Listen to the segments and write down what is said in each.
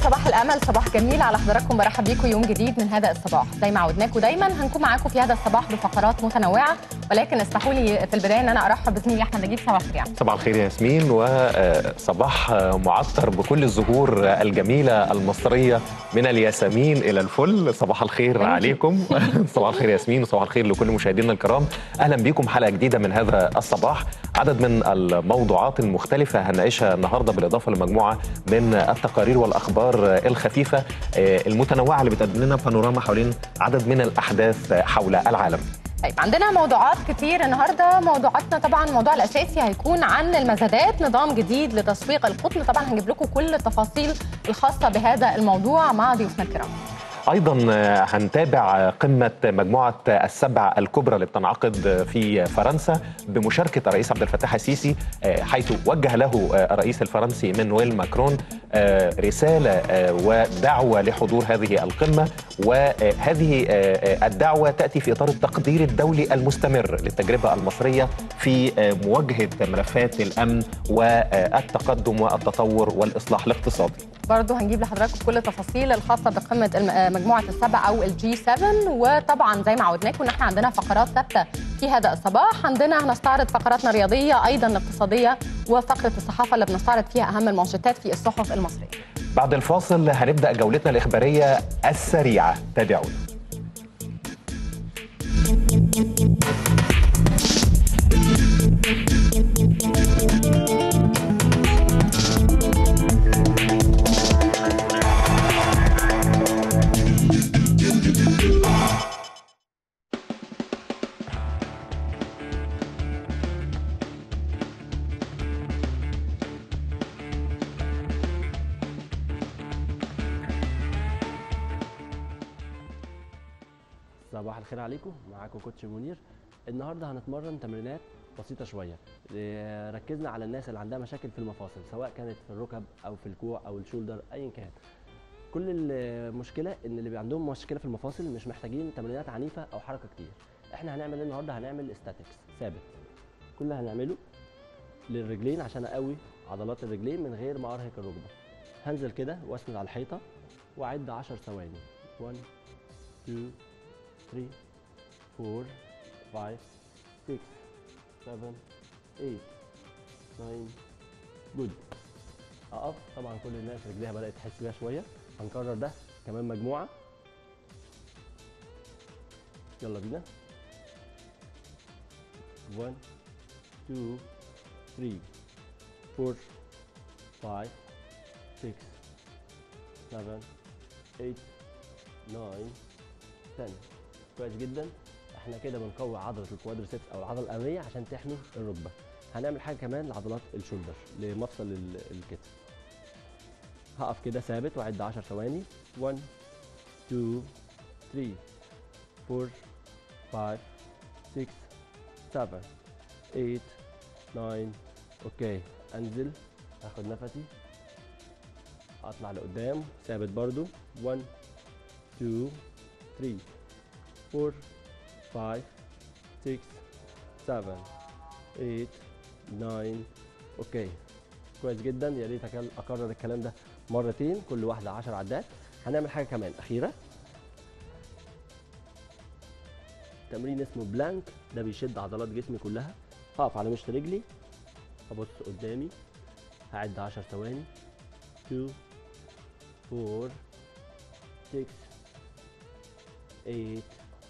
صباح الامل صباح جميل على حضراتكم برحب بيكم يوم جديد من هذا الصباح زي ما عودناكم دايما هنكون معاكم في هذا الصباح بفقرات متنوعه ولكن اسمحوا لي في البدايه ان انا ارحب بزميلي احمد نجيب صباح الخير يعني. صباح الخير يا ياسمين وصباح معطر بكل الزهور الجميله المصريه من الياسمين الى الفل صباح الخير Thank you. عليكم صباح الخير ياسمين وصباح الخير لكل مشاهدينا الكرام اهلا بكم حلقه جديده من هذا الصباح عدد من الموضوعات المختلفه هنعيشها النهارده بالاضافه لمجموعه من التقارير والاخبار الخفيفه آه، المتنوعه اللي بتقدم لنا بانوراما حوالين عدد من الاحداث حول العالم طيب عندنا موضوعات كتير النهارده موضوعاتنا طبعا الموضوع الاساسي هيكون عن المزادات نظام جديد لتسويق القطن طبعا هنجيب لكم كل التفاصيل الخاصه بهذا الموضوع مع ضيوفنا الكرام ايضا آه، هنتابع قمه مجموعه السبع الكبرى اللي بتنعقد في فرنسا بمشاركه الرئيس عبد الفتاح السيسي آه، حيث وجه له آه، الرئيس الفرنسي مانويل ماكرون آه، رساله آه، ودعوه لحضور هذه القمه وهذه آه، آه، الدعوه تاتي في اطار التقدير الدولي المستمر للتجربه المصريه في آه، مواجهه ملفات الامن والتقدم والتطور والاصلاح الاقتصادي برضه هنجيب لحضراتكم كل التفاصيل الخاصه بقمه الم- آه، مجموعه السبع او الجي 7 وطبعا زي ما عودناكم ان احنا عندنا فقرات ثابته في هذا الصباح عندنا هنستعرض فقراتنا الرياضيه ايضا الاقتصاديه وفقره الصحافه اللي بنستعرض فيها اهم المانشيتات في الصحف المصريه بعد الفاصل هنبدا جولتنا الاخباريه السريعه تابعونا صباح الخير عليكم معاكم كوتش منير النهارده هنتمرن تمرينات بسيطه شويه إيه، ركزنا على الناس اللي عندها مشاكل في المفاصل سواء كانت في الركب او في الكوع او الشولدر ايا كان كل المشكله ان اللي بي عندهم مشكله في المفاصل مش محتاجين تمرينات عنيفه او حركه كتير احنا هنعمل ايه النهارده هنعمل استاتكس ثابت كل اللي هنعمله للرجلين عشان اقوي عضلات الرجلين من غير ما ارهق الركبه هنزل كده واسند على الحيطه واعد 10 ثواني 1 2 3 4 5 6 7 8 9 جود اقف طبعا كل الناس رجليها بدات تحس بيها شويه هنكرر ده كمان مجموعه يلا بينا 1 2 3 4 5 6 7 8 9 10 كويس جدا احنا كده بنقوي عضله الكوادريسبس او العضله الاماميه عشان تحمي الركبه هنعمل حاجه كمان لعضلات الشولدر لمفصل ال- الكتف هقف كده ثابت واعد 10 ثواني 1 2 3 4 5 6 7 8 9 اوكي انزل اخد نفسي اطلع لقدام ثابت برضو 1 2 3 4 5 6 7 8 9 اوكي كويس جدا يا ريت أكل- اكرر الكلام ده مرتين كل واحده 10 عدات هنعمل حاجه كمان اخيره تمرين اسمه بلانك ده بيشد عضلات جسمي كلها هقف على مشط رجلي ابص قدامي هعد 10 ثواني 2 4 6 8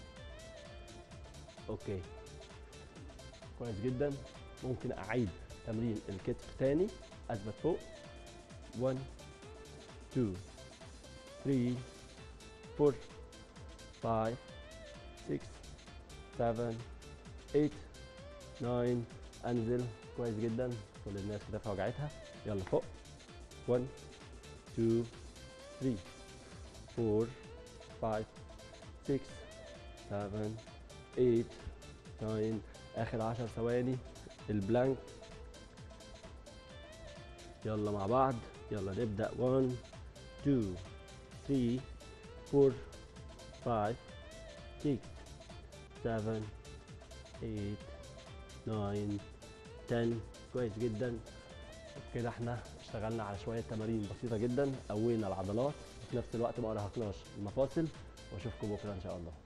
اوكي كويس جدا ممكن اعيد تمرين الكتف تاني اثبت فوق 1 2 3 4 5 6 7 8 9 انزل كويس جدا كل الناس كتافها وجعتها يلا فوق 1 2 3 4 5 6 7 8 9 اخر 10 ثواني البلانك يلا مع بعض يلا نبدا 1 2 3 4 5 6 7 8 9 10 كويس جدا كده احنا اشتغلنا على شويه تمارين بسيطه جدا قوينا العضلات وفي نفس الوقت ما ارهقناش المفاصل واشوفكم بكره ان شاء الله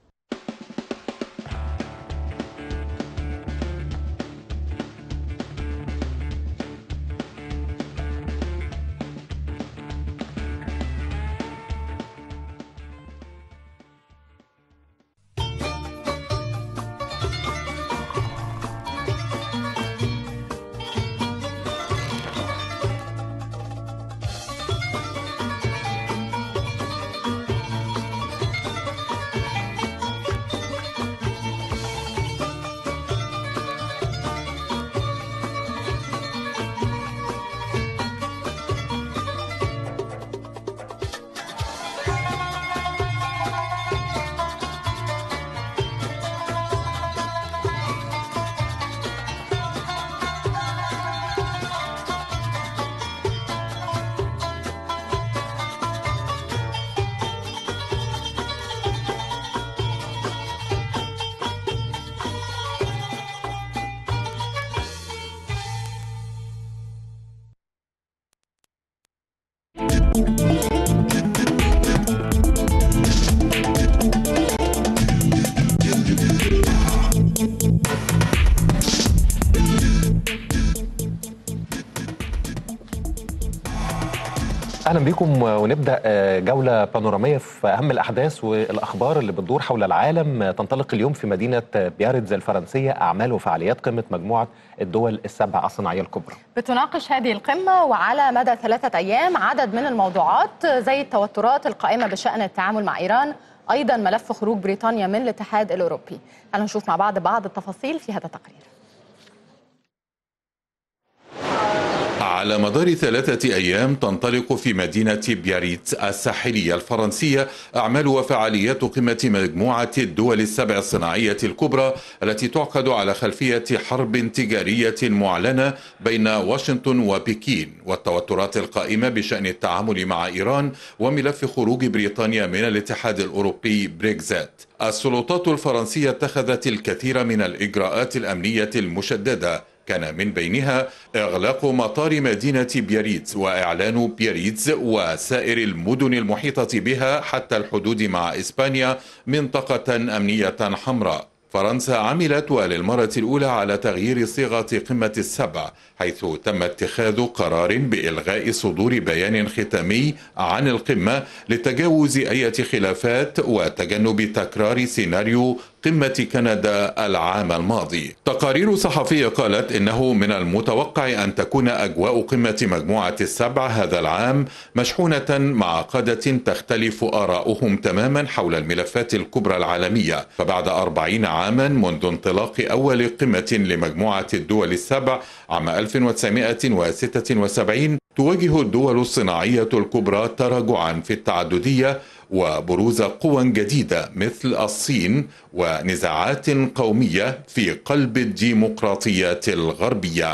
اهلا بكم ونبدا جوله بانوراميه في اهم الاحداث والاخبار اللي بتدور حول العالم تنطلق اليوم في مدينه بياريتز الفرنسيه اعمال وفعاليات قمه مجموعه الدول السبع الصناعيه الكبرى بتناقش هذه القمة وعلى مدى ثلاثة أيام عدد من الموضوعات زي التوترات القائمة بشأن التعامل مع إيران أيضا ملف خروج بريطانيا من الاتحاد الأوروبي تعالوا نشوف مع بعض بعض التفاصيل في هذا التقرير على مدار ثلاثة أيام تنطلق في مدينة بياريتس الساحلية الفرنسية أعمال وفعاليات قمة مجموعة الدول السبع الصناعية الكبرى التي تعقد على خلفية حرب تجارية معلنة بين واشنطن وبكين والتوترات القائمة بشأن التعامل مع إيران وملف خروج بريطانيا من الاتحاد الأوروبي بريكزات السلطات الفرنسية اتخذت الكثير من الإجراءات الأمنية المشددة كان من بينها إغلاق مطار مدينة بياريتز وإعلان بياريتز وسائر المدن المحيطة بها حتى الحدود مع إسبانيا منطقة أمنية حمراء فرنسا عملت وللمرة الأولى على تغيير صيغة قمة السبع حيث تم اتخاذ قرار بإلغاء صدور بيان ختامي عن القمة لتجاوز أي خلافات وتجنب تكرار سيناريو قمة كندا العام الماضي. تقارير صحفية قالت إنه من المتوقع أن تكون أجواء قمة مجموعة السبع هذا العام مشحونة مع قادة تختلف آراؤهم تماما حول الملفات الكبرى العالمية، فبعد أربعين عاما منذ انطلاق أول قمة لمجموعة الدول السبع عام 1976 تواجه الدول الصناعية الكبرى تراجعا في التعددية وبروز قوى جديدة مثل الصين ونزاعات قومية في قلب الديمقراطية الغربية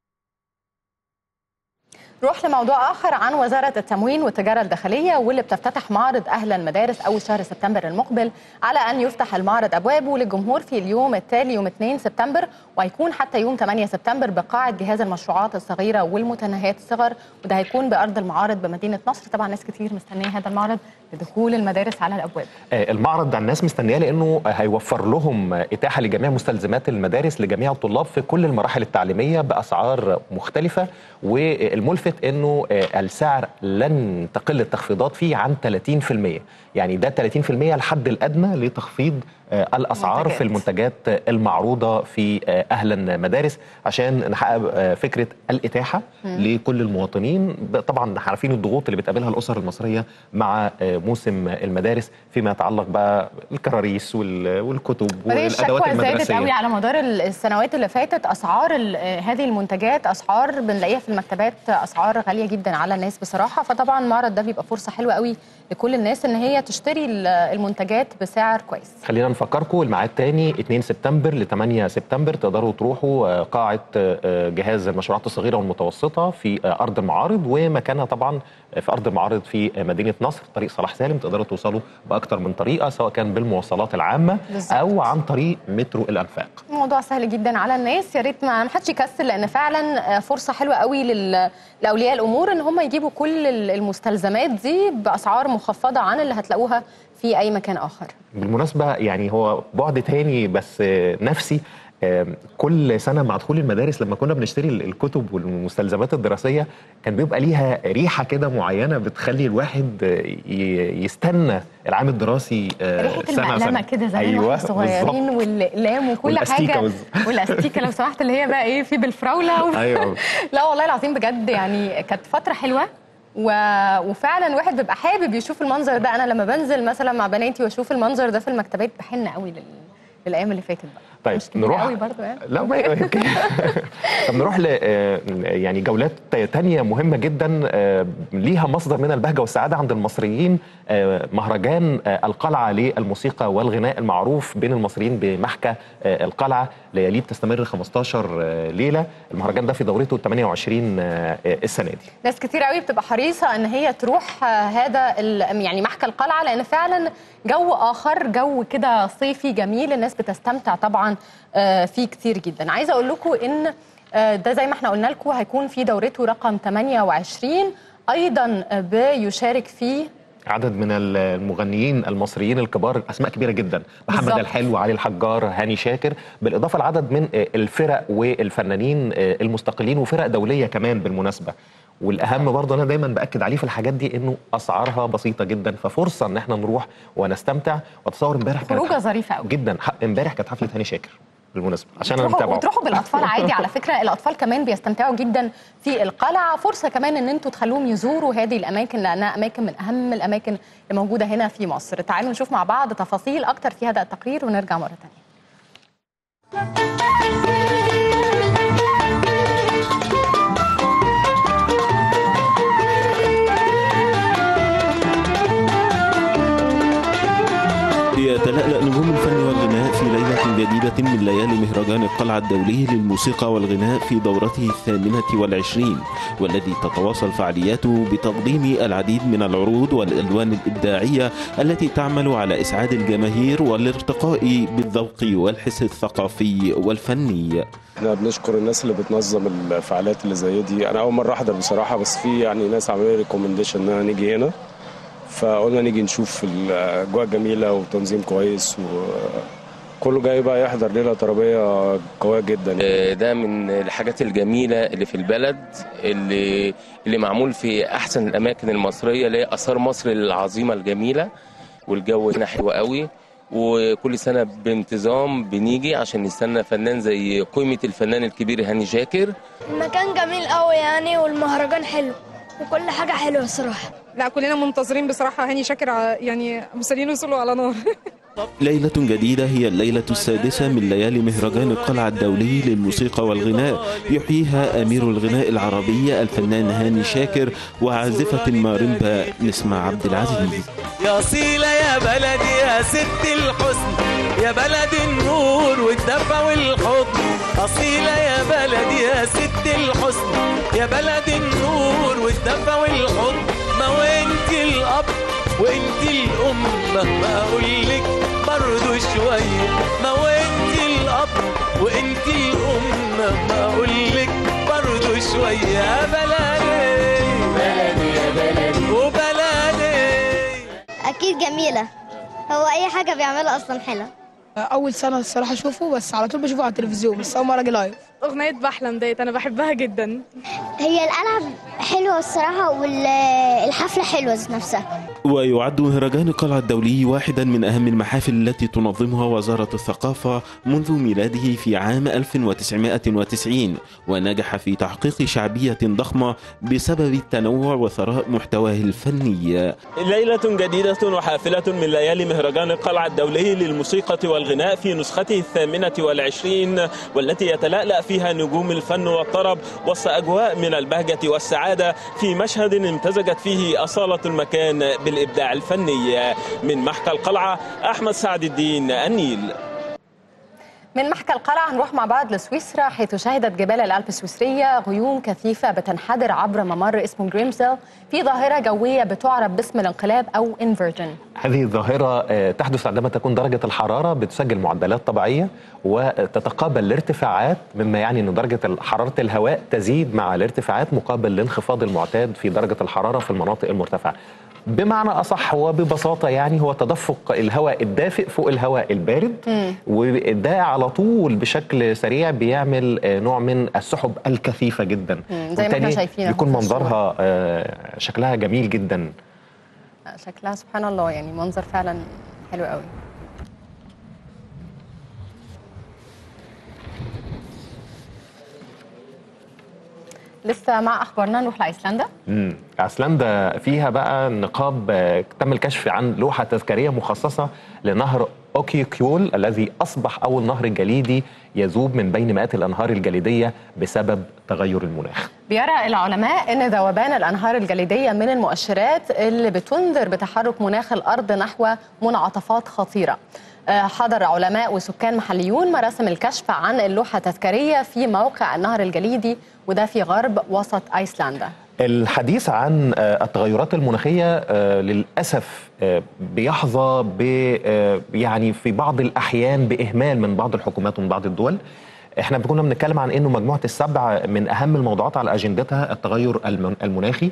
نروح لموضوع آخر عن وزارة التموين والتجارة الداخلية واللي بتفتتح معرض أهل المدارس أول شهر سبتمبر المقبل على أن يفتح المعرض أبوابه للجمهور في اليوم التالي يوم 2 سبتمبر وهيكون حتى يوم 8 سبتمبر بقاعة جهاز المشروعات الصغيرة والمتناهيات الصغر وده هيكون بأرض المعارض بمدينة نصر طبعا ناس كتير مستنية هذا المعرض لدخول المدارس على الأبواب المعرض ده الناس مستنياه لأنه هيوفر لهم إتاحة لجميع مستلزمات المدارس لجميع الطلاب في كل المراحل التعليمية بأسعار مختلفة والملفت انه السعر لن تقل التخفيضات فيه عن 30% يعني ده 30% الحد الادنى لتخفيض الاسعار منتجات. في المنتجات المعروضه في اهلا مدارس عشان نحقق فكره الاتاحه لكل المواطنين طبعا عارفين الضغوط اللي بتقابلها الاسر المصريه مع موسم المدارس فيما يتعلق بقى الكراريس وال- والكتب فريق والادوات الشكوى زادت المدرسيه قوي على مدار السنوات اللي فاتت اسعار ال- هذه المنتجات اسعار بنلاقيها في المكتبات اسعار غاليه جدا على الناس بصراحه فطبعا المعرض ده بيبقى فرصه حلوه قوي لكل الناس ان هي تشتري ال- المنتجات بسعر كويس خلينا نفكر بنفكركم الميعاد تاني 2 سبتمبر ل 8 سبتمبر تقدروا تروحوا آه، قاعه آه، جهاز المشروعات الصغيره والمتوسطه في آه، ارض المعارض ومكانها طبعا في ارض المعارض في مدينه نصر طريق صلاح سالم تقدروا توصلوا باكثر من طريقه سواء كان بالمواصلات العامه بالظبط. او عن طريق مترو الانفاق الموضوع سهل جدا على الناس يا ريت ما ما حدش يكسل لان فعلا فرصه حلوه قوي لل- لاولياء الامور ان هم يجيبوا كل ال- المستلزمات دي باسعار مخفضه عن اللي هتلاقوها في اي مكان اخر بالمناسبة يعني هو بعد تاني بس آه، نفسي آه، كل سنة مع دخول المدارس لما كنا بنشتري ال- الكتب والمستلزمات الدراسية كان بيبقى ليها ريحة كده معينة بتخلي الواحد آه، ي- يستنى العام الدراسي آه، ريحه سنة المقلمه سنة. كده زمان أيوة واحنا صغيرين بالظبط. والاقلام وكل والأستيكة حاجه بالظبط. والاستيكه لو سمحت اللي هي بقى ايه في بالفراوله و... أيوة لا والله العظيم بجد يعني كانت فتره حلوه و... وفعلا الواحد بيبقى حابب يشوف المنظر ده انا لما بنزل مثلا مع بناتي واشوف المنظر ده في المكتبات بحن قوي لل... للايام اللي فاتت بقى طيب مش كبيرة نروح قوي برضه يعني لا ما يمكن طب نروح ل آه، يعني جولات تانية مهمة جدا آه، ليها مصدر من البهجة والسعادة عند المصريين آه، مهرجان آه، القلعة للموسيقى والغناء المعروف بين المصريين بمحكى آه، القلعة لياليه بتستمر 15 آه، ليلة المهرجان ده في دورته 28 آه، السنة دي ناس كتير قوي بتبقى حريصه ان هي تروح آه، هذا ال- يعني محكى القلعه لان فعلا جو اخر جو كده صيفي جميل الناس بتستمتع طبعا آه، فيه كتير جدا عايزه اقول لكم ان آه، ده زي ما احنا قلنا لكم هيكون في دورته رقم 28 ايضا آه، بيشارك فيه عدد من المغنيين المصريين الكبار اسماء كبيره جدا محمد بالظبط. الحلو علي الحجار هاني شاكر بالاضافه لعدد من الفرق والفنانين المستقلين وفرق دوليه كمان بالمناسبه والاهم برضه انا دايما باكد عليه في الحاجات دي انه اسعارها بسيطه جدا ففرصه ان احنا نروح ونستمتع واتصور امبارح كانت خروجه ظريفه قوي جدا ح- امبارح كانت حفله هاني شاكر بالمناسبه عشان انا وتروحوا, متابعه وتروحوا بالاطفال عادي على فكره الاطفال كمان بيستمتعوا جدا في القلعه فرصه كمان ان انتوا تخلوهم يزوروا هذه الاماكن لانها اماكن من اهم الاماكن اللي موجوده هنا في مصر تعالوا نشوف مع بعض تفاصيل اكتر في هذا التقرير ونرجع مره ثانيه يتلألأ نجوم الفن والغناء في ليلة جديدة من ليالي مهرجان القلعة الدولي للموسيقى والغناء في دورته الثامنة والعشرين والذي تتواصل فعالياته بتقديم العديد من العروض والألوان الإبداعية التي تعمل على إسعاد الجماهير والارتقاء بالذوق والحس الثقافي والفني احنا بنشكر الناس اللي بتنظم الفعاليات اللي زي دي انا اول مره احضر بصراحه بس في يعني ناس عملوا لي ريكومنديشن ان انا نيجي هنا فقلنا نيجي نشوف الاجواء جميله وتنظيم كويس وكله جاي بقى يحضر ليله طربيه قويه جدا ده من الحاجات الجميلة اللي في البلد اللي اللي معمول في أحسن الأماكن المصرية اللي هي آثار مصر العظيمة الجميلة والجو هنا حلو قوي وكل سنة بانتظام بنيجي عشان نستنى فنان زي قيمة الفنان الكبير هاني شاكر المكان جميل قوي يعني والمهرجان حلو وكل حاجة حلوة الصراحة لا كلنا منتظرين بصراحة هاني شاكر ع- يعني مستنيين وصوله على نار ليلة جديدة هي الليلة السادسة من ليالي مهرجان القلعة الدولي للموسيقى والغناء يحييها أمير الغناء العربي الفنان هاني شاكر وعازفة المارمبا نسمة عبد العزيز يا صيلة يا بلدي يا ست الحسن يا بلد النور والدفى والحضن أصيلة يا بلدي يا ست الحسن يا بلد النور والدفى والحضن ما وانت الأب وانت الأم مهما أقولك برضو شوية ما وانت الأب وانت الأم مهما أقولك برضو شوية يا بلدي بلدي يا بلدي وبلدي أكيد جميلة هو أي حاجة بيعملها أصلا حلوة أول سنة الصراحة أشوفه بس على طول بشوفه على التلفزيون بس أول مرة أجي لايف أغنية بحلم ديت أنا بحبها جدا هي القلعة حلوة الصراحة والحفلة حلوة ذات نفسها ويعد مهرجان القلعة الدولي واحدا من أهم المحافل التي تنظمها وزارة الثقافة منذ ميلاده في عام 1990 ونجح في تحقيق شعبية ضخمة بسبب التنوع وثراء محتواه الفني ليلة جديدة وحافلة من ليالي مهرجان القلعة الدولي للموسيقى والغناء في نسخته الثامنة والعشرين والتي يتلألأ فيها نجوم الفن والطرب وسط أجواء من البهجة والسعادة في مشهد امتزجت فيه أصالة المكان الإبداع الفني من محكى القلعة أحمد سعد الدين النيل من محكى القلعة هنروح مع بعض لسويسرا حيث شهدت جبال الألب السويسرية غيوم كثيفة بتنحدر عبر ممر اسمه جريمزل في ظاهرة جوية بتعرف باسم الانقلاب أو انفرجن هذه الظاهرة آه، تحدث عندما تكون درجة الحرارة بتسجل معدلات طبيعية وتتقابل الارتفاعات مما يعني أن درجة حرارة الهواء تزيد مع الارتفاعات مقابل الانخفاض المعتاد في درجة الحرارة في المناطق المرتفعة بمعنى أصح وببساطة يعني هو تدفق الهواء الدافئ فوق الهواء البارد وده على طول بشكل سريع بيعمل آه، نوع من السحب الكثيفة جدا مم، زي ما احنا وبالتالي شايفين بيكون أهو في الصورة. منظرها آه، شكلها جميل جدا شكلها سبحان الله يعني منظر فعلا حلو قوي لسه مع اخبارنا نروح لايسلندا امم ايسلندا فيها بقى نقاب آه، تم الكشف عن لوحه تذكاريه مخصصه لنهر اوكي كيول الذي اصبح اول نهر جليدي يذوب من بين مئات الانهار الجليديه بسبب تغير المناخ. بيرى العلماء ان ذوبان الانهار الجليديه من المؤشرات اللي بتنذر بتحرك مناخ الارض نحو منعطفات خطيره آه، حضر علماء وسكان محليون مراسم الكشف عن اللوحه التذكاريه في موقع النهر الجليدي وده في غرب وسط ايسلندا الحديث عن آه، التغيرات المناخيه آه، للاسف آه، بيحظى ب آه، يعني في بعض الاحيان باهمال من بعض الحكومات ومن بعض الدول احنا كنا بنتكلم عن انه مجموعه السبع من اهم الموضوعات على اجندتها التغير المن- المناخي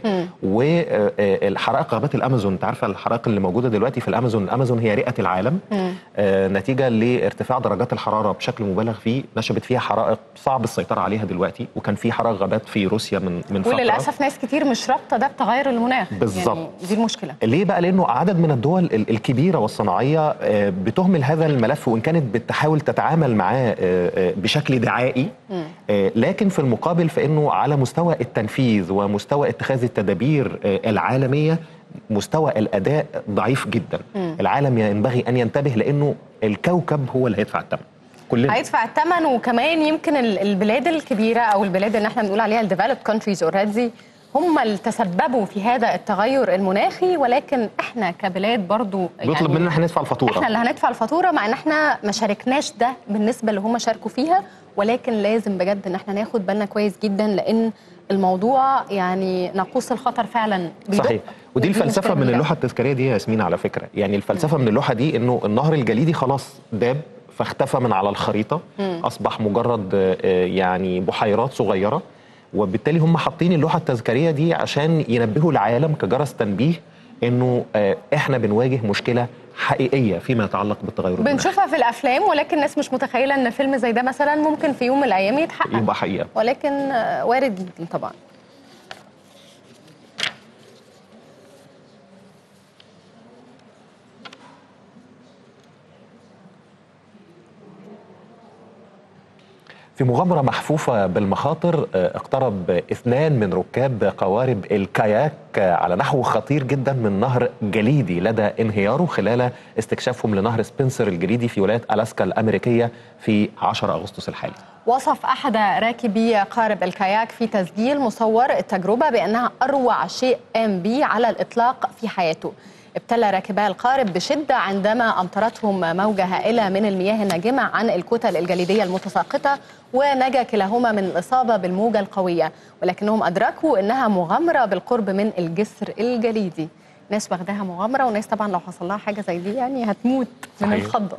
والحرائق غابات الامازون انت عارفه الحرائق اللي موجوده دلوقتي في الامازون الامازون هي رئه العالم آه، نتيجه لارتفاع درجات الحراره بشكل مبالغ فيه نشبت فيها حرائق صعب السيطره عليها دلوقتي وكان في حرائق غابات في روسيا من من فتره وللاسف ناس كتير مش رابطه ده بتغير المناخ بالظبط. يعني دي المشكله ليه بقى لانه عدد من الدول ال- الكبيره والصناعيه آه، بتهمل هذا الملف وان كانت بتحاول تتعامل معاه آه، آه، بشكل دعائي آه، لكن في المقابل فانه على مستوى التنفيذ ومستوى اتخاذ التدابير آه، العالميه مستوى الاداء ضعيف جدا العالم ينبغي ان ينتبه لانه الكوكب هو اللي هيدفع الثمن كلنا هيدفع الثمن وكمان يمكن ال- البلاد الكبيره او البلاد اللي احنا بنقول عليها الديفلوبد كونتريز اوريدي هم اللي تسببوا في هذا التغير المناخي ولكن احنا كبلاد برضو بيطلب مننا احنا ندفع الفاتوره احنا اللي هندفع الفاتوره مع ان احنا ما شاركناش ده بالنسبه اللي هم شاركوا فيها ولكن لازم بجد ان احنا ناخد بالنا كويس جدا لان الموضوع يعني ناقوس الخطر فعلا بيدق صحيح ودي مشكلة الفلسفه من كبيرة. اللوحه التذكاريه دي يا ياسمين على فكره يعني الفلسفه من اللوحه دي انه النهر الجليدي خلاص داب فاختفى من على الخريطه اصبح مجرد آه، يعني بحيرات صغيره وبالتالي هم حاطين اللوحه التذكاريه دي عشان ينبهوا العالم كجرس تنبيه انه آه، احنا بنواجه مشكله حقيقيه فيما يتعلق بالتغير المناخي بنشوفها في الافلام ولكن الناس مش متخيله ان فيلم زي ده مثلا ممكن في يوم من الايام يتحقق يبقى حقيقه ولكن آه، وارد جدا طبعا في مغامرة محفوفة بالمخاطر آه، اقترب اثنان من ركاب قوارب الكاياك آه، على نحو خطير جدا من نهر جليدي لدى انهياره خلال استكشافهم لنهر سبنسر الجليدي في ولاية ألاسكا الأمريكية في 10 أغسطس الحالي وصف احد راكبي قارب الكاياك في تسجيل مصور التجربه بانها اروع شيء قام به على الاطلاق في حياته ابتلى راكبا القارب بشده عندما امطرتهم موجه هائله من المياه الناجمه عن الكتل الجليديه المتساقطه ونجا كلاهما من الاصابه بالموجه القويه ولكنهم ادركوا انها مغامره بالقرب من الجسر الجليدي ناس واخداها مغامره وناس طبعا لو حصل لها حاجه زي دي يعني هتموت من صحيح. الخضه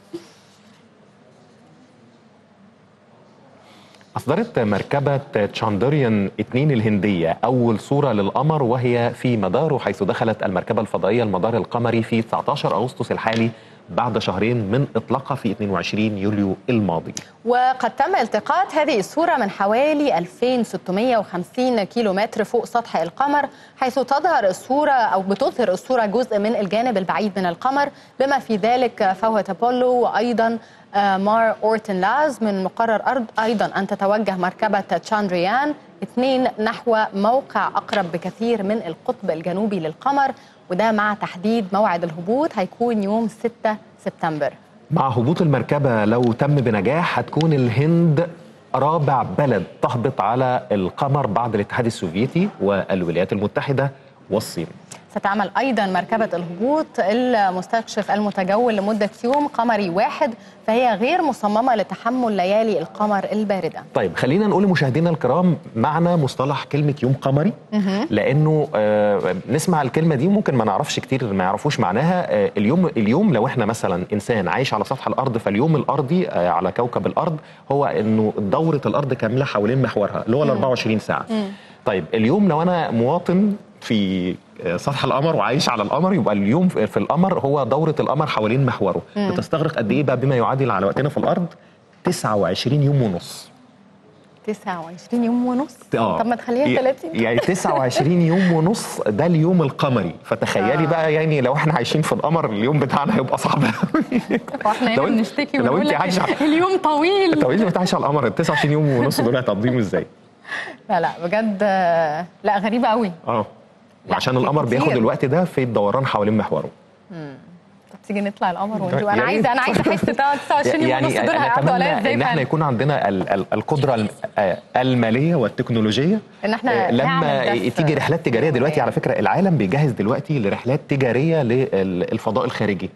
أصدرت مركبة تشاندريان 2 الهندية أول صورة للقمر وهي في مداره حيث دخلت المركبة الفضائية المدار القمري في 19 أغسطس الحالي بعد شهرين من إطلاقها في 22 يوليو الماضي وقد تم التقاط هذه الصورة من حوالي 2650 كيلومتر فوق سطح القمر حيث تظهر الصورة أو بتظهر الصورة جزء من الجانب البعيد من القمر بما في ذلك فوهة أبولو وأيضا آه، مار أورتن لاز من مقرر أرض أيضا أن تتوجه مركبة تشاندريان اثنين نحو موقع أقرب بكثير من القطب الجنوبي للقمر وده مع تحديد موعد الهبوط هيكون يوم 6 سبتمبر مع هبوط المركبة لو تم بنجاح هتكون الهند رابع بلد تهبط على القمر بعد الاتحاد السوفيتي والولايات المتحدة والصين ستعمل أيضا مركبة الهبوط المستكشف المتجول لمدة يوم قمري واحد فهي غير مصممة لتحمل ليالي القمر الباردة طيب خلينا نقول لمشاهدينا الكرام معنى مصطلح كلمه يوم قمري مهم. لانه آه، نسمع الكلمه دي ممكن ما نعرفش كتير ما يعرفوش معناها آه، اليوم اليوم لو احنا مثلا انسان عايش على سطح الارض فاليوم الارضي آه، على كوكب الارض هو انه دوره الارض كامله حوالين محورها اللي هو ال 24 ساعه طيب اليوم لو انا مواطن في آه، سطح القمر وعايش على القمر يبقى اليوم في في القمر هو دوره القمر حوالين محوره مم. بتستغرق قد ايه بقى بما يعادل على وقتنا في الارض 29 يوم ونص 29 يوم ونص اه طب ما تخليها ي- 30 يعني 29 يوم ونص ده اليوم القمري فتخيلي آه. بقى يعني لو احنا عايشين في القمر اليوم بتاعنا هيبقى صعب قوي واحنا هنا لو أنت- بنشتكي لو ونقول أنت لك عايشة- اليوم طويل طب انت بتعيش على القمر ال 29 يوم ونص دول هتقضيهم ازاي؟ لا لا بجد آه، لا غريبة قوي اه وعشان القمر بياخد كتير. الوقت ده في الدوران حوالين محوره طب تيجي نطلع القمر ونشوف يا انا ريت. عايزه انا عايزه احس بتاع 29 يوم ونص دول هيعدوا عليا ازاي ان احنا فعلا يكون عندنا ال- ال- القدره الم- آه، الماليه والتكنولوجيه ان احنا آه، لما نعمل ده في- تيجي رحلات تجاريه دلوقتي على فكره العالم بيجهز دلوقتي لرحلات تجاريه للفضاء الخارجي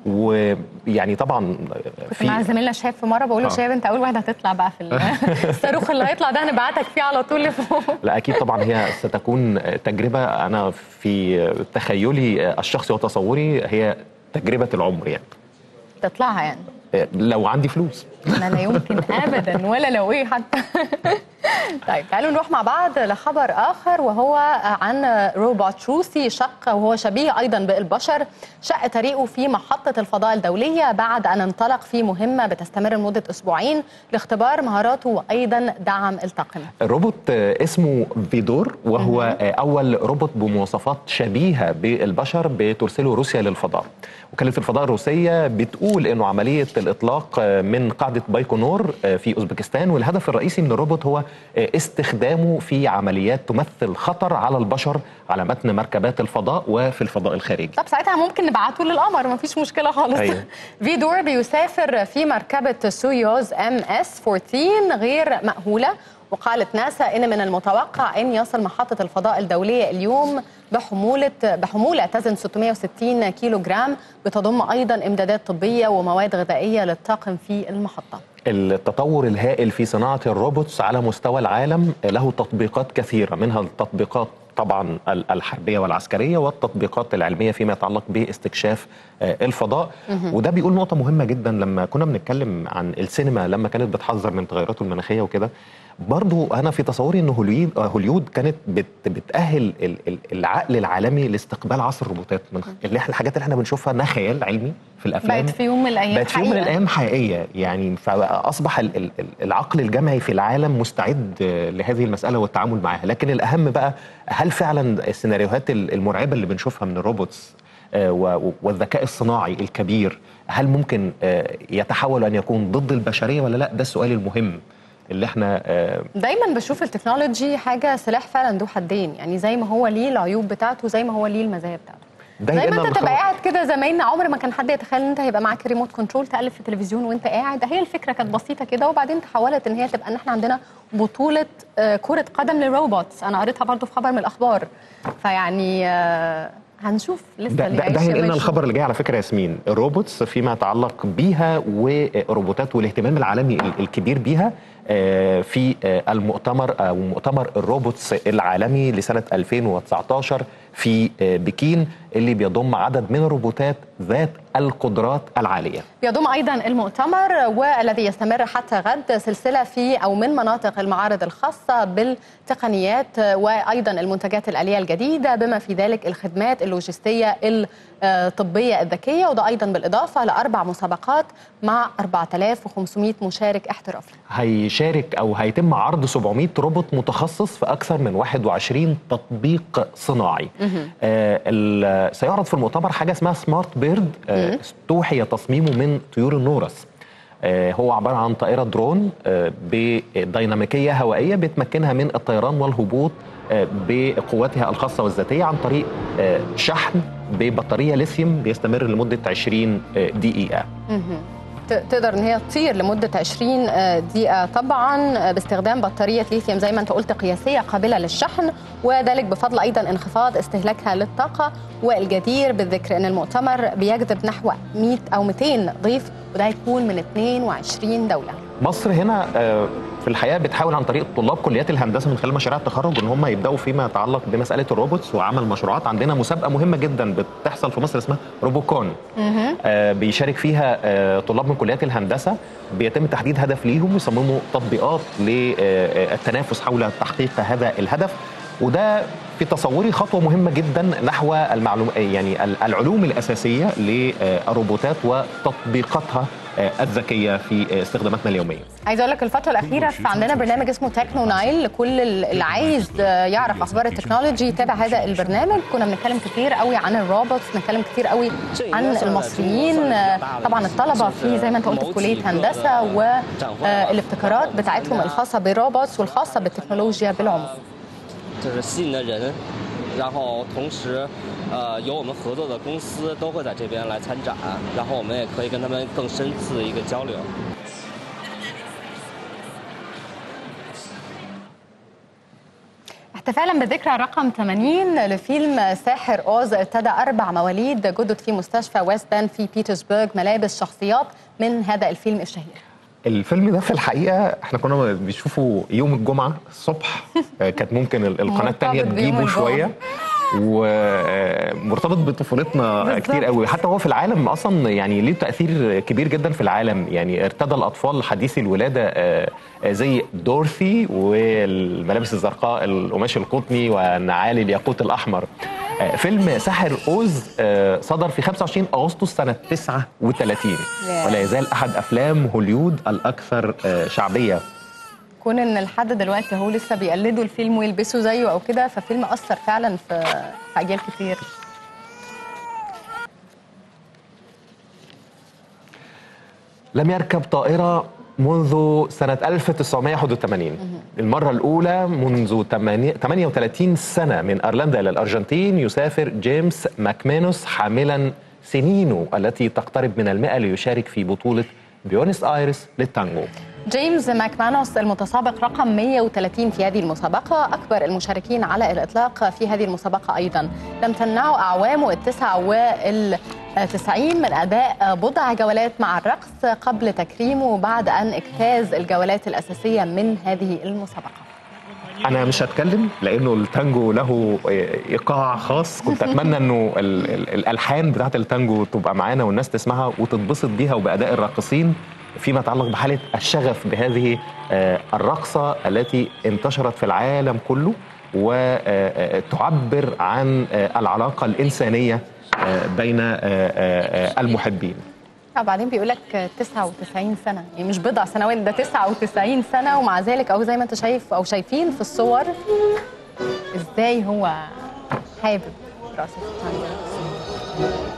ويعني طبعا كنت مع زميلنا شهاب في مره بقول له آه. شهاب انت اول واحد هتطلع بقى في ال- الصاروخ اللي هيطلع ده هنبعتك فيه على طول لفوق لا اكيد طبعا هي ستكون تجربه انا في تخيلي الشخصي وتصوري هي تجربه العمر يعني تطلعها يعني لو عندي فلوس ما لا يمكن ابدا ولا لو ايه حتى طيب تعالوا نروح مع بعض لخبر اخر وهو عن روبوت روسي شق وهو شبيه ايضا بالبشر شق طريقه في محطه الفضاء الدوليه بعد ان انطلق في مهمه بتستمر لمده اسبوعين لاختبار مهاراته وايضا دعم الطاقم الروبوت آه، اسمه فيدور وهو آه، اول روبوت بمواصفات شبيهه بالبشر بترسله روسيا للفضاء وكاله الفضاء الروسيه بتقول انه عمليه الاطلاق آه، من قاعده بايكونور آه، في اوزبكستان والهدف الرئيسي من الروبوت هو آه، استخدامه في عمليات تمثل خطر على البشر على متن مركبات الفضاء وفي الفضاء الخارجي طب ساعتها ممكن نبعته للقمر مفيش مشكله خالص أيوة. فيدور بيسافر في مركبه سويوز ام اس 14 غير مأهوله وقالت ناسا ان من المتوقع ان يصل محطه الفضاء الدوليه اليوم بحموله بحموله تزن 660 كيلو جرام بتضم ايضا امدادات طبيه ومواد غذائيه للطاقم في المحطه التطور الهائل في صناعة الروبوتس على مستوى العالم له تطبيقات كثيرة منها التطبيقات طبعا ال- الحربية والعسكرية والتطبيقات العلمية فيما يتعلق باستكشاف آه، الفضاء مهم. وده بيقول نقطة مهمة جدا لما كنا بنتكلم عن السينما لما كانت بتحذر من التغيرات المناخية وكده برضو أنا في تصوري أن هوليود, آه، هوليود كانت بت بتأهل ال- ال- العقل العالمي لاستقبال عصر الروبوتات من اللي إحنا- الحاجات اللي احنا بنشوفها انها خيال علمي في الافلام بقت في يوم من الايام بقت في يوم من حقيقة. الايام حقيقيه يعني فاصبح ال- ال- ال- العقل الجمعي في العالم مستعد آه، لهذه المساله والتعامل معها لكن الاهم بقى هل فعلا السيناريوهات ال- المرعبه اللي بنشوفها من الروبوتس آه، و- والذكاء الصناعي الكبير هل ممكن آه، يتحول ان يكون ضد البشريه ولا لا ده السؤال المهم اللي احنا آه، دايما بشوف التكنولوجي حاجه سلاح فعلا ذو حدين يعني زي ما هو ليه العيوب بتاعته زي ما هو ليه المزايا بتاعته ده زي ينقلنا ما انت تبقى لخبر- قاعد كده زمان عمر ما كان حد يتخيل ان انت هيبقى معاك ريموت كنترول تقلب في التلفزيون وانت قاعد هي الفكره كانت بسيطه كده وبعدين تحولت ان هي تبقى ان احنا عندنا بطوله آه، كره قدم للروبوتس انا قريتها برضو في خبر من الاخبار فيعني آه، هنشوف لسه ده, اللي ده, يعيش ده هينقلنا يبقى يشوف. الخبر اللي جاي على فكره ياسمين الروبوتس فيما يتعلق بيها والروبوتات والاهتمام العالمي ال- الكبير بيها آه، في آه، المؤتمر او مؤتمر الروبوتس العالمي لسنه 2019 في آه، بكين اللي بيضم عدد من الروبوتات ذات القدرات العاليه يضم ايضا المؤتمر والذي يستمر حتى غد سلسله في او من مناطق المعارض الخاصه بالتقنيات وايضا المنتجات الاليه الجديده بما في ذلك الخدمات اللوجستيه الطبيه الذكيه وده ايضا بالاضافه لاربع مسابقات مع 4500 مشارك احترافي. هيشارك او هيتم عرض 700 روبوت متخصص في اكثر من 21 تطبيق صناعي آه، ال- سيعرض في المؤتمر حاجه اسمها سمارت بيرد آه، استوحي تصميمه من طيور النورس آه، هو عباره عن طائره درون آه، بديناميكيه هوائيه بتمكنها من الطيران والهبوط آه، بقوتها الخاصه والذاتيه عن طريق آه، شحن ببطاريه ليثيوم بيستمر لمده 20 آه، دقيقه مهم. ت- تقدر ان هي تطير لمده 20 آه، دقيقه طبعا آه، باستخدام بطاريه ليثيوم زي ما انت قلت قياسيه قابله للشحن وذلك بفضل ايضا انخفاض استهلاكها للطاقه والجدير بالذكر ان المؤتمر بيجذب نحو 100 او 200 ضيف وده هيكون من 22 دوله مصر هنا آه، في الحقيقه بتحاول عن طريق طلاب كليات الهندسه من خلال مشاريع التخرج ان هم يبداوا فيما يتعلق بمساله الروبوتس وعمل مشروعات عندنا مسابقه مهمه جدا بتحصل في مصر اسمها روبوكون آه، بيشارك فيها آه، طلاب من كليات الهندسه بيتم تحديد هدف ليهم يصمموا تطبيقات للتنافس حول تحقيق هذا الهدف وده في تصوري خطوه مهمه جدا نحو المعلوم يعني ال- العلوم الاساسيه للروبوتات وتطبيقاتها آه، الذكيه في استخداماتنا اليوميه عايزه اقول لك الفتره الاخيره في عندنا برنامج اسمه تكنو نايل لكل اللي عايز آه، يعرف اخبار التكنولوجي يتابع هذا البرنامج كنا بنتكلم كتير قوي عن الروبوتس بنتكلم كتير قوي عن المصريين آه، طبعا الطلبه في زي ما انت قلت في كليه هندسه والابتكارات بتاعتهم الخاصه بالروبوتس والخاصه بالتكنولوجيا بالعموم 就是吸引的人，然后同时，呃，有我们合作的公司都会在这边来参展，然后我们也可以跟他们更深次的一个交流。 احتفالا بذكرى رقم 80 لفيلم ساحر اوز ارتدى اربع مواليد جدد في مستشفى ويست اند في بيترسبرغ ملابس شخصيات من هذا الفيلم الشهير الفيلم ده في الحقيقه احنا كنا بنشوفه يوم الجمعه الصبح آه، كانت ممكن ال- القناه الثانيه مرتبط بيوم تجيبه الجمعة. شويه ومرتبط بطفولتنا بالظبط. كتير قوي حتى هو في العالم اصلا يعني ليه تاثير كبير جدا في العالم يعني ارتدى الاطفال حديثي الولاده آه، آه، زي دورثي والملابس الزرقاء القماش القطني والنعالي الياقوت الاحمر آه، فيلم ساحر اوز آه، صدر في 25 اغسطس سنه 39 ياه. ولا يزال احد افلام هوليود الاكثر آه، شعبيه كون ان لحد دلوقتي هو لسه بيقلدوا الفيلم ويلبسوا زيه او كده ففيلم اثر فعلا في في اجيال كتير لم يركب طائرة منذ سنة 1981 المرة الأولى منذ 38 سنة من أيرلندا إلى الأرجنتين يسافر جيمس ماكمانوس حاملا سنينه التي تقترب من المئة ليشارك في بطولة بيونس آيرس للتانجو جيمس ماكمانوس المتسابق رقم 130 في هذه المسابقة أكبر المشاركين على الإطلاق في هذه المسابقة أيضا لم تمنعه أعوامه التسعة والتسعين من أداء بضع جولات مع الرقص قبل تكريمه بعد أن اجتاز الجولات الأساسية من هذه المسابقة أنا مش هتكلم لأنه التانجو له إيقاع خاص كنت أتمنى أنه ال- ال- الألحان بتاعت التانجو تبقى معانا والناس تسمعها وتتبسط بيها وبأداء الراقصين فيما يتعلق بحالة الشغف بهذه آه، الرقصة التي انتشرت في العالم كله وتعبر عن آه، العلاقة الإنسانية آه، بين آه، آه، آه، المحبين وبعدين بيقول لك 99 سنة يعني مش بضع سنوات ده 99 سنة ومع ذلك أو زي ما أنت شايف أو شايفين في الصور إزاي هو حابب رقصة التانجو